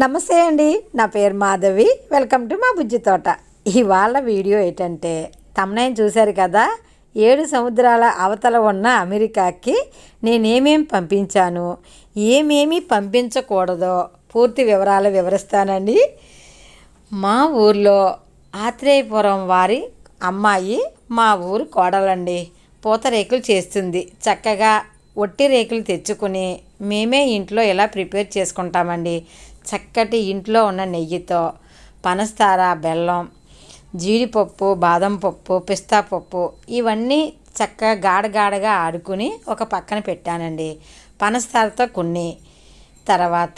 నమస్తే అండి నా పేరు మాధవి వెల్కమ్ టు మా బుజ్జి తోట ఇవాళ వీడియో ఏంటంటే తమనైన్ చూశారు కదా ఏడు సముద్రాల అవతల ఉన్న అమెరికాకి నేనేమేం పంపించాను ఏమేమి పంపించకూడదో పూర్తి వివరాలు వివరిస్తానండి మా ఊర్లో ఆత్రేయపురం వారి అమ్మాయి మా ఊరు కోడలండి పూతరేకులు చేస్తుంది చక్కగా ఒట్టి రేకులు తెచ్చుకుని మేమే ఇంట్లో ఇలా ప్రిపేర్ చేసుకుంటామండి చక్కటి ఇంట్లో ఉన్న నెయ్యితో పనస్తార బెల్లం జీడిపప్పు బాదం పప్పు పిస్తా పప్పు ఇవన్నీ చక్కగా గాడగాడగా ఆడుకుని ఒక పక్కన పెట్టానండి పనస్తారతో కొన్ని తర్వాత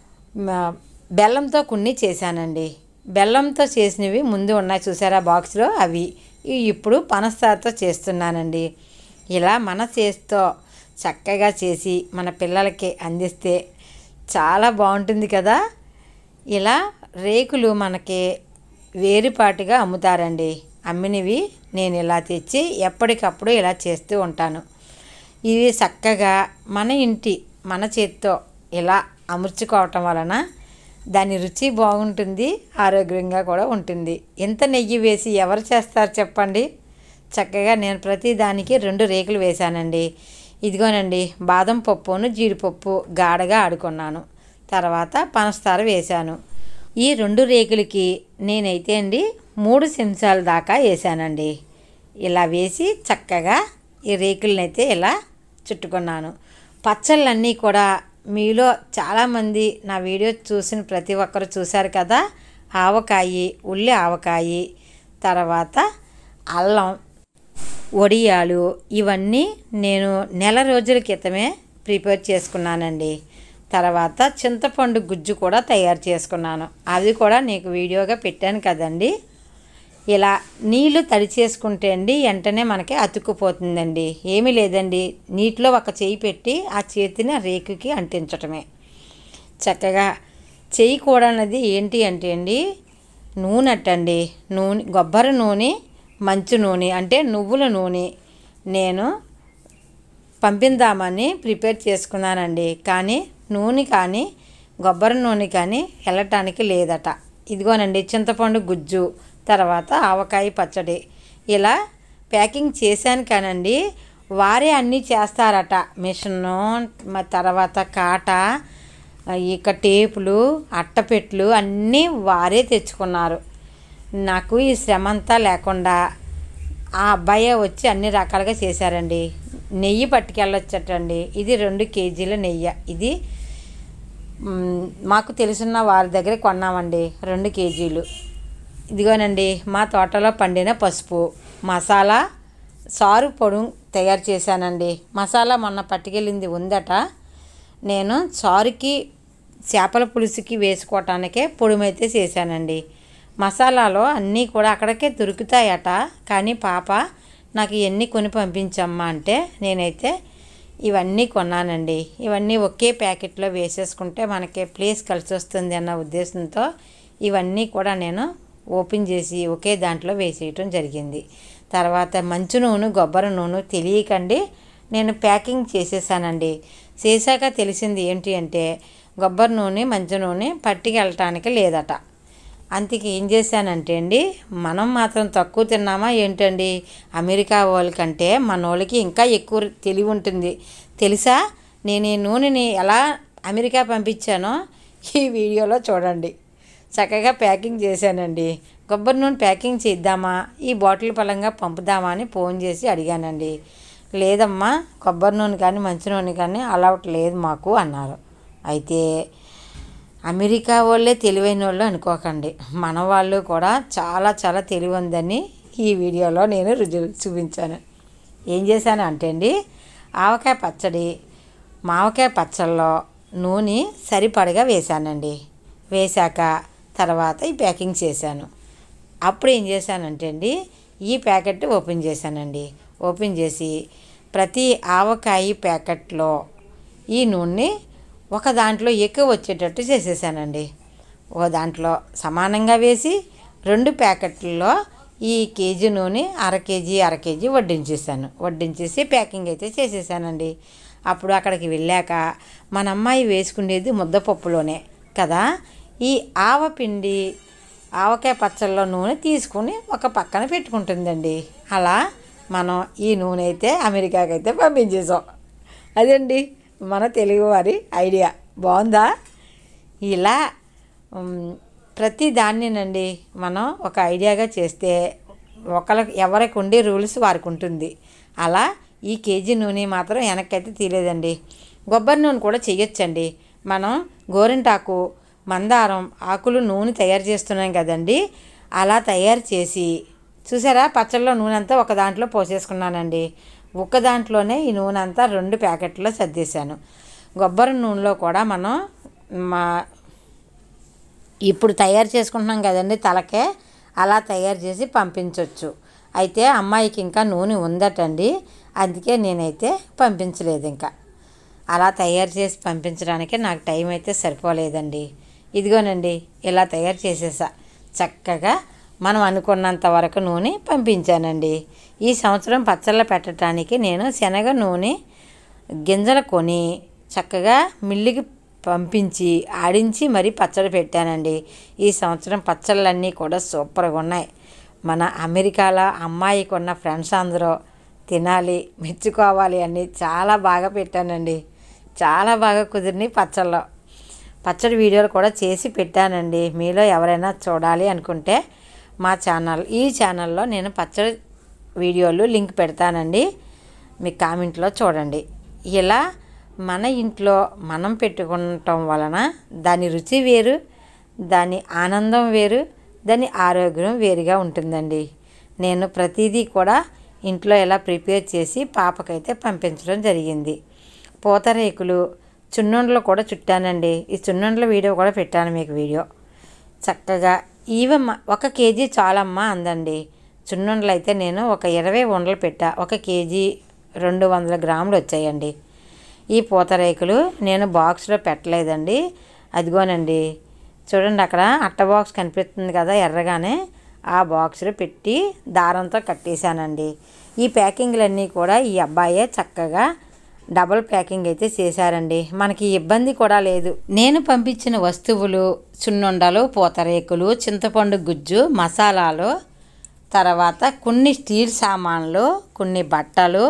మ- బెల్లంతో కొన్ని చేశానండి బెల్లంతో చేసినవి ముందు ఉన్నాయి చూసారా బాక్స్లో అవి ఇవి ఇప్పుడు పనస్తారతో చేస్తున్నానండి ఇలా మన చేతితో చక్కగా చేసి మన పిల్లలకి అందిస్తే చాలా బాగుంటుంది కదా ఇలా రేకులు మనకి వేరుపాటుగా అమ్ముతారండి అమ్మినవి నేను ఇలా తెచ్చి ఎప్పటికప్పుడు ఇలా చేస్తూ ఉంటాను ఇవి చక్కగా మన ఇంటి మన చేతితో ఇలా అమర్చుకోవటం వలన దాని రుచి బాగుంటుంది ఆరోగ్యంగా కూడా ఉంటుంది ఎంత నెయ్యి వేసి ఎవరు చేస్తారు చెప్పండి చక్కగా నేను ప్రతి దానికి రెండు రేకులు వేశానండి ఇదిగోనండి బాదం పప్పును జీడిపప్పు గాఢగా ఆడుకున్నాను తర్వాత పనస్తార వేశాను ఈ రెండు రేకులకి నేనైతే అండి మూడు చెంచాల దాకా వేసానండి ఇలా వేసి చక్కగా ఈ రేకులనైతే ఇలా చుట్టుకున్నాను పచ్చళ్ళన్నీ కూడా మీలో చాలామంది నా వీడియో చూసిన ప్రతి ఒక్కరు చూశారు కదా ఆవకాయి ఉల్లి ఆవకాయి తర్వాత అల్లం వడియాలు ఇవన్నీ నేను నెల రోజుల క్రితమే ప్రిపేర్ చేసుకున్నానండి తర్వాత చింతపండు గుజ్జు కూడా తయారు చేసుకున్నాను అది కూడా నీకు వీడియోగా పెట్టాను కదండి ఇలా నీళ్లు తడి చేసుకుంటే అండి వెంటనే మనకి అతుక్కుపోతుందండి ఏమీ లేదండి నీటిలో ఒక చేయి పెట్టి ఆ చేతిని ఆ రేకుకి అంటించటమే చక్కగా చేయకూడనది ఏంటి అంటే అండి నూనె అట్టండి నూనె కొబ్బరి నూనె మంచు నూనె అంటే నువ్వుల నూనె నేను పంపిందామని ప్రిపేర్ చేసుకున్నానండి కానీ నూనె కానీ కొబ్బరి నూనె కానీ వెళ్ళటానికి లేదట ఇదిగోనండి చింతపండు గుజ్జు తర్వాత ఆవకాయ పచ్చడి ఇలా ప్యాకింగ్ చేశాను కానండి వారే అన్నీ చేస్తారట మిషను మ- తర్వాత కాట ఇక టేపులు అట్టపెట్లు అన్నీ వారే తెచ్చుకున్నారు నాకు ఈ శ్రమ అంతా లేకుండా ఆ అబ్బాయే వచ్చి అన్ని రకాలుగా చేశారండి నెయ్యి పట్టుకెళ్ళొచ్చటండి ఇది రెండు కేజీల నెయ్యి ఇది మ్, మాకు తెలిసిన వారి దగ్గర కొన్నామండి రెండు కేజీలు ఇదిగోనండి మా తోటలో పండిన పసుపు మసాలా సారు పొడు తయారు చేశానండి మసాలా మొన్న పట్టుకెళ్ళింది ఉందట నేను సారుకి చేపల పులుసుకి వేసుకోవటానికే పొడుమైతే చేశానండి మసాలాలో అన్నీ కూడా అక్కడికే దొరుకుతాయట కానీ పాప నాకు ఇవన్నీ కొని పంపించమ్మా అంటే నేనైతే ఇవన్నీ కొన్నానండి ఇవన్నీ ఒకే ప్యాకెట్లో వేసేసుకుంటే మనకి ప్లేస్ కలిసి వస్తుంది అన్న ఉద్దేశంతో ఇవన్నీ కూడా నేను ఓపెన్ చేసి ఒకే దాంట్లో వేసేయటం జరిగింది తర్వాత మంచు నూనె కొబ్బరి నూనె తెలియకండి నేను ప్యాకింగ్ చేసేసానండి చేశాక తెలిసింది ఏంటి అంటే కొబ్బరి నూనె మంచు నూనె పట్టుకెళ్ళటానికి లేదట అందుకే ఏం చేశానంటే అండి మనం మాత్రం తక్కువ తిన్నామా ఏంటండి అమెరికా వాళ్ళకంటే మన వాళ్ళకి ఇంకా ఎక్కువ తెలివి ఉంటుంది తెలుసా నేను ఈ నూనెని ఎలా అమెరికా పంపించానో ఈ వీడియోలో చూడండి చక్కగా ప్యాకింగ్ చేశానండి కొబ్బరి నూనె ప్యాకింగ్ చేద్దామా ఈ బాటిల్ పలంగా పంపుదామా అని ఫోన్ చేసి అడిగానండి లేదమ్మా కొబ్బరి నూనె కానీ మంచి నూనె కానీ అలౌట్ లేదు మాకు అన్నారు అయితే అమెరికా వాళ్ళే తెలివైన వాళ్ళు అనుకోకండి మన వాళ్ళు కూడా చాలా చాలా తెలివి ఉందని ఈ వీడియోలో నేను రుజువు చూపించాను ఏం చేశాను అంటే అండి ఆవకాయ పచ్చడి మావకాయ పచ్చళ్ళలో నూనె సరిపడగా వేశానండి వేశాక తర్వాత ఈ ప్యాకింగ్ చేశాను అప్పుడు ఏం చేశానంటే అండి ఈ ప్యాకెట్ ఓపెన్ చేశానండి ఓపెన్ చేసి ప్రతి ఆవకాయ ప్యాకెట్లో ఈ నూనె ఒక దాంట్లో ఎక్కువ వచ్చేటట్టు చేసేసానండి ఓ దాంట్లో సమానంగా వేసి రెండు ప్యాకెట్లలో ఈ కేజీ నూనె అర కేజీ అర కేజీ వడ్డించేసాను వడ్డించేసి ప్యాకింగ్ అయితే చేసేసానండి అప్పుడు అక్కడికి వెళ్ళాక మన అమ్మాయి వేసుకునేది ముద్దపప్పులోనే కదా ఈ ఆవపిండి ఆవకాయ పచ్చళ్ళలో నూనె తీసుకుని ఒక పక్కన పెట్టుకుంటుందండి అలా మనం ఈ నూనె అయితే అమెరికాకి అయితే పంపించేసాం అదండి మన తెలుగు వారి ఐడియా బాగుందా ఇలా ఉమ్, ప్రతి దాన్నినండి మనం ఒక ఐడియాగా చేస్తే ఒకరికి ఎవరికి ఉండే రూల్స్ వారికి ఉంటుంది అలా ఈ కేజీ నూనె మాత్రం వెనక్కైతే తీయలేదండి కొబ్బరి నూనె కూడా చెయ్యొచ్చండి మనం గోరింటాకు మందారం ఆకులు నూనె తయారు చేస్తున్నాం కదండి అలా తయారు చేసి చూసారా పచ్చళ్ళలో నూనె అంతా ఒక దాంట్లో పోసేసుకున్నానండి ఒక దాంట్లోనే ఈ నూనె అంతా రెండు ప్యాకెట్లో సర్దేశాను కొబ్బరి నూనెలో కూడా మనం మా ఇప్పుడు తయారు చేసుకుంటున్నాం కదండి తలకే అలా తయారు చేసి పంపించవచ్చు అయితే అమ్మాయికి ఇంకా నూనె ఉందటండి అందుకే నేనైతే పంపించలేదు ఇంకా అలా తయారు చేసి పంపించడానికి నాకు టైం అయితే సరిపోలేదండి ఇదిగోనండి ఇలా తయారు చేసేసా చక్కగా మనం అనుకున్నంత వరకు నూనె పంపించానండి ఈ సంవత్సరం పచ్చళ్ళ పెట్టడానికి నేను శనగ నూనె గింజలు కొని చక్కగా మిల్లుకి పంపించి ఆడించి మరీ పచ్చడి పెట్టానండి ఈ సంవత్సరం పచ్చళ్ళన్నీ కూడా సూపర్గా ఉన్నాయి మన అమెరికాలో అమ్మాయికి ఉన్న ఫ్రెండ్స్ అందరూ తినాలి మెచ్చుకోవాలి అని చాలా బాగా పెట్టానండి చాలా బాగా కుదిరినాయి పచ్చళ్ళు పచ్చడి వీడియోలు కూడా చేసి పెట్టానండి మీలో ఎవరైనా చూడాలి అనుకుంటే మా ఛానల్ ఈ ఛానల్లో నేను పచ్చడి వీడియోలు లింక్ పెడతానండి మీ కామెంట్లో చూడండి ఇలా మన ఇంట్లో మనం పెట్టుకుంటాం వలన దాని రుచి వేరు దాని ఆనందం వేరు దాని ఆరోగ్యం వేరుగా ఉంటుందండి నేను ప్రతిదీ కూడా ఇంట్లో ఇలా ప్రిపేర్ చేసి పాపకైతే పంపించడం జరిగింది పూతరేకులు చున్నుండలు కూడా చుట్టానండి ఈ చున్నుండల వీడియో కూడా పెట్టాను మీకు వీడియో చక్కగా ఈవమ్మ ఒక కేజీ చాలమ్మా అందండి చున్నుండలు అయితే నేను ఒక ఇరవై ఉండలు పెట్టా ఒక కేజీ రెండు వందల గ్రాములు వచ్చాయండి ఈ పూతరేకులు నేను బాక్స్లో పెట్టలేదండి అదిగోనండి చూడండి అక్కడ అట్ట బాక్స్ కనిపిస్తుంది కదా ఎర్రగానే ఆ బాక్స్లో పెట్టి దారంతో కట్టేశానండి ఈ ప్యాకింగ్లన్నీ కూడా ఈ అబ్బాయే చక్కగా డబుల్ ప్యాకింగ్ అయితే చేశారండి మనకి ఇబ్బంది కూడా లేదు నేను పంపించిన వస్తువులు చున్నుండలు పూతరేకులు చింతపండు గుజ్జు మసాలాలు తర్వాత కొన్ని స్టీల్ సామాన్లు కొన్ని బట్టలు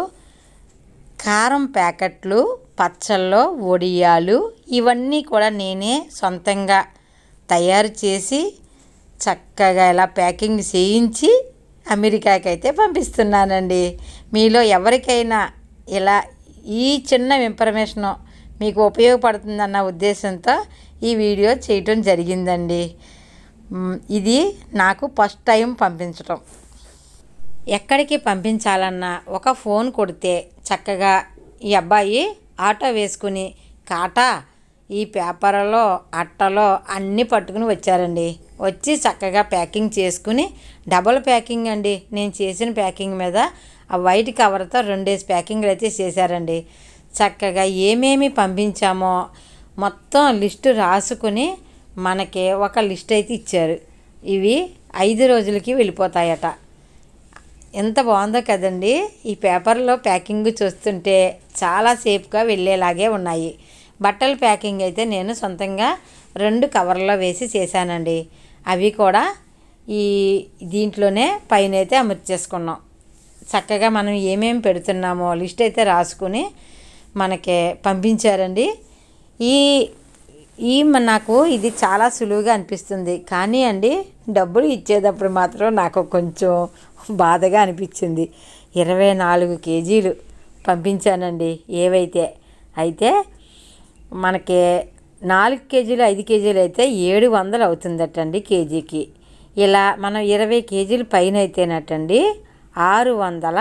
కారం ప్యాకెట్లు పచ్చళ్ళు వడియాలు ఇవన్నీ కూడా నేనే సొంతంగా తయారు చేసి చక్కగా ఇలా ప్యాకింగ్ చేయించి అమెరికాకి అయితే పంపిస్తున్నానండి మీలో ఎవరికైనా ఇలా ఈ చిన్న ఇన్ఫర్మేషన్ మీకు ఉపయోగపడుతుందన్న ఉద్దేశంతో ఈ వీడియో చేయటం జరిగిందండి మ్, ఇది నాకు ఫస్ట్ టైం పంపించటం ఎక్కడికి పంపించాలన్నా ఒక ఫోన్ కొడితే చక్కగా ఈ అబ్బాయి ఆటో వేసుకుని కాటా ఈ పేపర్లో అట్టలో అన్నీ పట్టుకుని వచ్చారండి వచ్చి చక్కగా ప్యాకింగ్ చేసుకుని డబుల్ ప్యాకింగ్ అండి నేను చేసిన ప్యాకింగ్ మీద ఆ వైట్ కవర్తో రెండేసి ప్యాకింగ్లు అయితే చేశారండి చక్కగా ఏమేమి పంపించామో మొత్తం లిస్టు రాసుకుని మనకి ఒక లిస్ట్ అయితే ఇచ్చారు ఇవి ఐదు రోజులకి వెళ్ళిపోతాయట ఎంత బాగుందో కదండి ఈ పేపర్లో ప్యాకింగ్ చూస్తుంటే చాలా సేఫ్గా వెళ్ళేలాగే ఉన్నాయి బట్టల ప్యాకింగ్ అయితే నేను సొంతంగా రెండు కవర్లో వేసి చేశానండి అవి కూడా ఈ దీంట్లోనే పైన అయితే అమర్చేసుకున్నాం చక్కగా మనం ఏమేమి పెడుతున్నామో లిస్ట్ అయితే రాసుకుని మనకి పంపించారండి ఈ ఈ మ- నాకు ఇది చాలా సులువుగా అనిపిస్తుంది కానీ అండి డబ్బులు ఇచ్చేటప్పుడు మాత్రం నాకు కొంచెం బాధగా అనిపించింది ఇరవై నాలుగు కేజీలు పంపించానండి ఏవైతే అయితే మనకి నాలుగు కేజీలు ఐదు కేజీలు అయితే ఏడు వందలు అవుతుందటండి కేజీకి ఇలా మనం ఇరవై కేజీలు పైన అయితేనటండి ఆరు వందల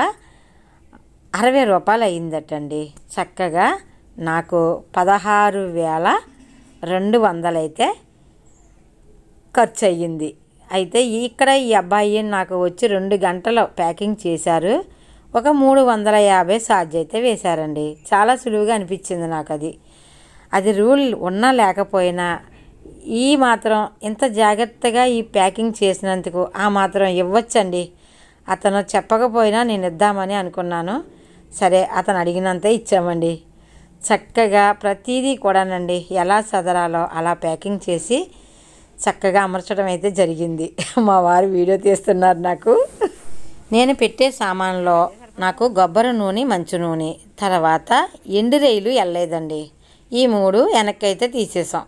అరవై రూపాయలు అయిందటండి చక్కగా నాకు పదహారు వేల రెండు వందలైతే ఖర్చు అయ్యింది అయితే ఇక్కడ ఈ అబ్బాయి నాకు వచ్చి రెండు గంటలు ప్యాకింగ్ చేశారు ఒక మూడు వందల యాభై ఛార్జ్ అయితే వేశారండి చాలా సులువుగా అనిపించింది నాకు అది అది రూల్ ఉన్నా లేకపోయినా ఈ మాత్రం ఇంత జాగ్రత్తగా ఈ ప్యాకింగ్ చేసినందుకు ఆ మాత్రం ఇవ్వచ్చండి అతను చెప్పకపోయినా నేను ఇద్దామని అనుకున్నాను సరే అతను అడిగినంత ఇచ్చామండి చక్కగా ప్రతిదీ కూడానండి ఎలా సదరాలో అలా ప్యాకింగ్ చేసి చక్కగా అమర్చడం అయితే జరిగింది మా వారు వీడియో తీస్తున్నారు నాకు నేను పెట్టే సామాన్లో నాకు కొబ్బరి నూనె మంచు నూనె తర్వాత ఎండు రైలు వెళ్ళలేదండి ఈ మూడు వెనక్కైతే తీసేసాం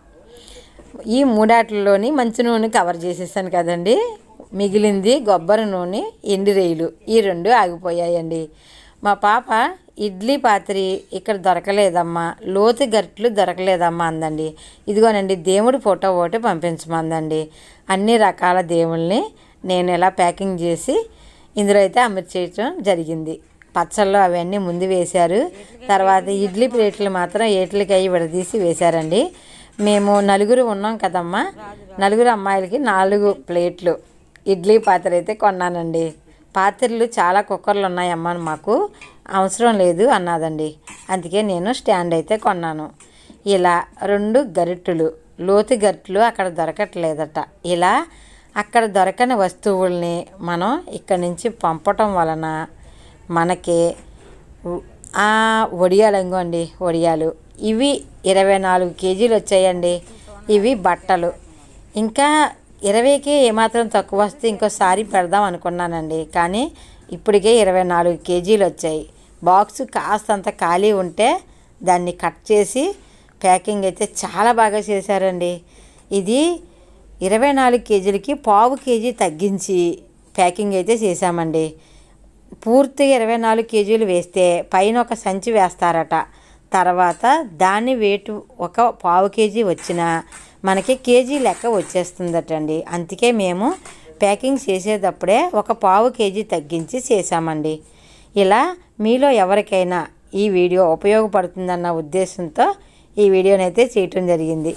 ఈ మూడాట్లలోని మంచి నూనె కవర్ చేసేసాను కదండి మిగిలింది కొబ్బరి నూనె ఎండు రేయిలు ఈ రెండు ఆగిపోయాయండి మా పాప ఇడ్లీ పాత్రి ఇక్కడ దొరకలేదమ్మా లోతు గట్లు దొరకలేదమ్మా అందండి ఇదిగోనండి దేవుడి ఫోటో ఒకటి పంపించమందండి అన్ని రకాల దేవుళ్ళని నేను ఇలా ప్యాకింగ్ చేసి ఇందులో అయితే అమర్చేయటం జరిగింది పచ్చళ్ళు అవన్నీ ముందు వేశారు తర్వాత ఇడ్లీ ప్లేట్లు మాత్రం ఏట్లకి అవి విడదీసి వేశారండి మేము నలుగురు ఉన్నాం కదమ్మా నలుగురు అమ్మాయిలకి నాలుగు ప్లేట్లు ఇడ్లీ పాత్ర అయితే కొన్నానండి పాత్రలు చాలా కుక్కర్లు ఉన్నాయమ్మా మాకు అవసరం లేదు అన్నదండి అందుకే నేను స్టాండ్ అయితే కొన్నాను ఇలా రెండు గరిటెలు లోతు గరిటెలు అక్కడ దొరకట్లేదట ఇలా అక్కడ దొరకని వస్తువుల్ని మనం ఇక్కడి నుంచి పంపటం వలన మనకి ఉ- ఆ వడియాలు అండి వడియాలు ఇవి ఇరవై నాలుగు కేజీలు వచ్చాయండి ఇవి బట్టలు ఇంకా ఇరవైకి ఏమాత్రం తక్కువ వస్తే ఇంకోసారి పెడదాం అనుకున్నానండి కానీ ఇప్పటికే ఇరవై నాలుగు కేజీలు వచ్చాయి బాక్స్ కాస్తంత ఖాళీ ఉంటే దాన్ని కట్ చేసి ప్యాకింగ్ అయితే చాలా బాగా చేశారండి ఇది ఇరవై నాలుగు కేజీలకి పావు కేజీ తగ్గించి ప్యాకింగ్ అయితే చేశామండి పూర్తిగా ఇరవై నాలుగు కేజీలు వేస్తే పైన ఒక సంచి వేస్తారట తర్వాత దాని వెయిట్ ఒక పావు కేజీ వచ్చినా మనకి కేజీ లెక్క వచ్చేస్తుందటండి అందుకే మేము ప్యాకింగ్ చేసేటప్పుడే ఒక పావు కేజీ తగ్గించి చేశామండి ఇలా మీలో ఎవరికైనా ఈ వీడియో ఉపయోగపడుతుందన్న ఉద్దేశంతో ఈ వీడియోనైతే చేయటం జరిగింది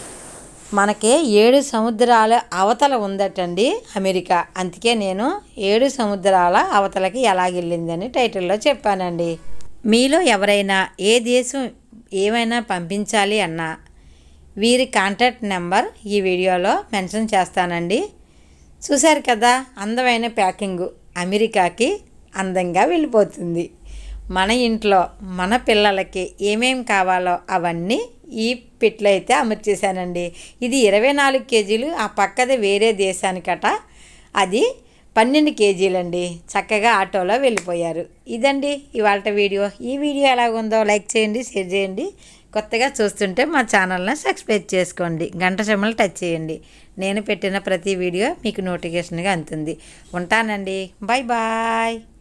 మనకి ఏడు సముద్రాల అవతల ఉందటండి అమెరికా అందుకే నేను ఏడు సముద్రాల అవతలకి ఎలాగెళ్ళిందని టైటిల్లో చెప్పానండి మీలో ఎవరైనా ఏ దేశం ఏమైనా పంపించాలి అన్నా వీరి కాంటాక్ట్ నెంబర్ ఈ వీడియోలో మెన్షన్ చేస్తానండి చూశారు కదా అందమైన ప్యాకింగ్ అమెరికాకి అందంగా వెళ్ళిపోతుంది మన ఇంట్లో మన పిల్లలకి ఏమేం కావాలో అవన్నీ ఈ పెట్లో అయితే అమర్చేశానండి ఇది ఇరవై నాలుగు కేజీలు ఆ పక్కది వేరే దేశానికట అది పన్నెండు కేజీలండి చక్కగా ఆటోలో వెళ్ళిపోయారు ఇదండి ఇవాళ వీడియో ఈ వీడియో ఎలాగుందో లైక్ చేయండి షేర్ చేయండి కొత్తగా చూస్తుంటే మా ఛానల్ని సబ్స్క్రైబ్ చేసుకోండి గంట చెమ్మలు టచ్ చేయండి నేను పెట్టిన ప్రతి వీడియో మీకు నోటిఫికేషన్గా అందుతుంది ఉంటానండి బాయ్ బాయ్